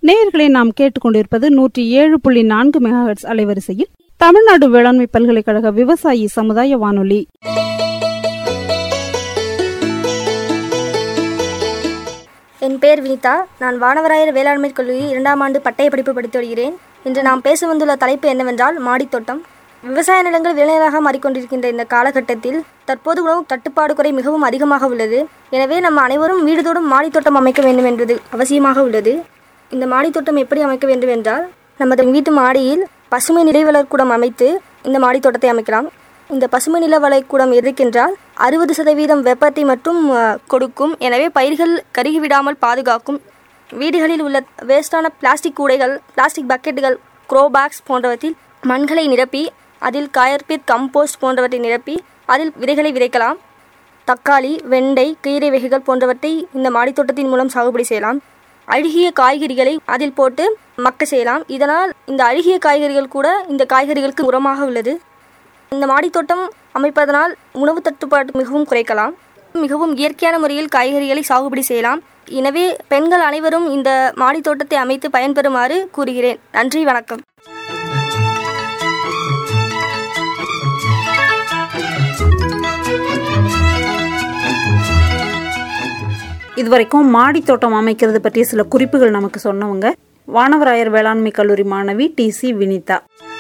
நேயர்களை நாம் கேட்டுக்கொண்டிருப்பது நூற்றி ஏழு புள்ளி நான்கு மெகாஹெட்ஸ் அலைவரிசையில் தமிழ்நாடு வேளாண்மை பல்கலைக்கழக விவசாயி சமுதாய வானொலி என் பெயர் வினிதா நான் வானவராயர் வேளாண்மை கல்லூரி இரண்டாம் ஆண்டு பட்டய படிப்பு படித்து வருகிறேன் இன்று நாம் பேச வந்துள்ள தலைப்பு என்னவென்றால் மாடித்தோட்டம் விவசாய நிலங்கள் விளைநிலமாக மாறிக்கொண்டிருக்கின்ற இந்த காலகட்டத்தில் தற்போது உணவு தட்டுப்பாடு குறை மிகவும் அதிகமாக உள்ளது எனவே நம்ம அனைவரும் வீடுதோறும் மாடித்தோட்டம் அமைக்க வேண்டும் என்பது அவசியமாக உள்ளது இந்த மாடித்தோட்டம் எப்படி அமைக்க வேண்டும் என்றால் நமது வீட்டு மாடியில் பசுமை நிலை வளர்க்கூடம் அமைத்து இந்த மாடித்தோட்டத்தை அமைக்கலாம் இந்த பசுமை நில வளைக்கூடம் எதற்கென்றால் அறுபது சதவீதம் வெப்பத்தை மட்டும் அஹ், கொடுக்கும் எனவே பயிர்கள் கருகி விடாமல் பாதுகாக்கும் வீடுகளில் உள்ள வேஸ்டான பிளாஸ்டிக் கூடைகள் பிளாஸ்டிக் பக்கெட்டுகள் க்ரோ பேக்ஸ் போன்றவற்றில் மண்களை நிரப்பி அதில் காயற்பித் கம்போஸ்ட் போன்றவற்றை நிரப்பி அதில் விதைகளை விதைக்கலாம் தக்காளி வெண்டை கீரை வகைகள் போன்றவற்றை இந்த மாடித்தோட்டத்தின் மூலம் சாகுபடி செய்யலாம் அழுகிய காய்கறிகளை அதில் போட்டு மக்க செய்யலாம் இதனால் இந்த அழுகிய காய்கறிகள் கூட இந்த காய்கறிகளுக்கு உரமாக உள்ளது இந்த மாடித்தோட்டம் அமைப்பதனால் உணவு தட்டுப்பாடு மிகவும் குறைக்கலாம் மிகவும் இயற்கையான முறையில் காய்கறிகளை சாகுபடி செய்யலாம் எனவே பெண்கள் அனைவரும் இந்த மாடித்தோட்டத்தை அமைத்து பயன்பெறுமாறு கூறுகிறேன் நன்றி வணக்கம் இதுவரைக்கும் மாடி தோட்டம் அமைக்கிறது பற்றிய சில குறிப்புகள் நமக்கு சொன்னவங்க வானவராயர் வேளாண்மை கல்லூரி மாணவி டி சி வினிதா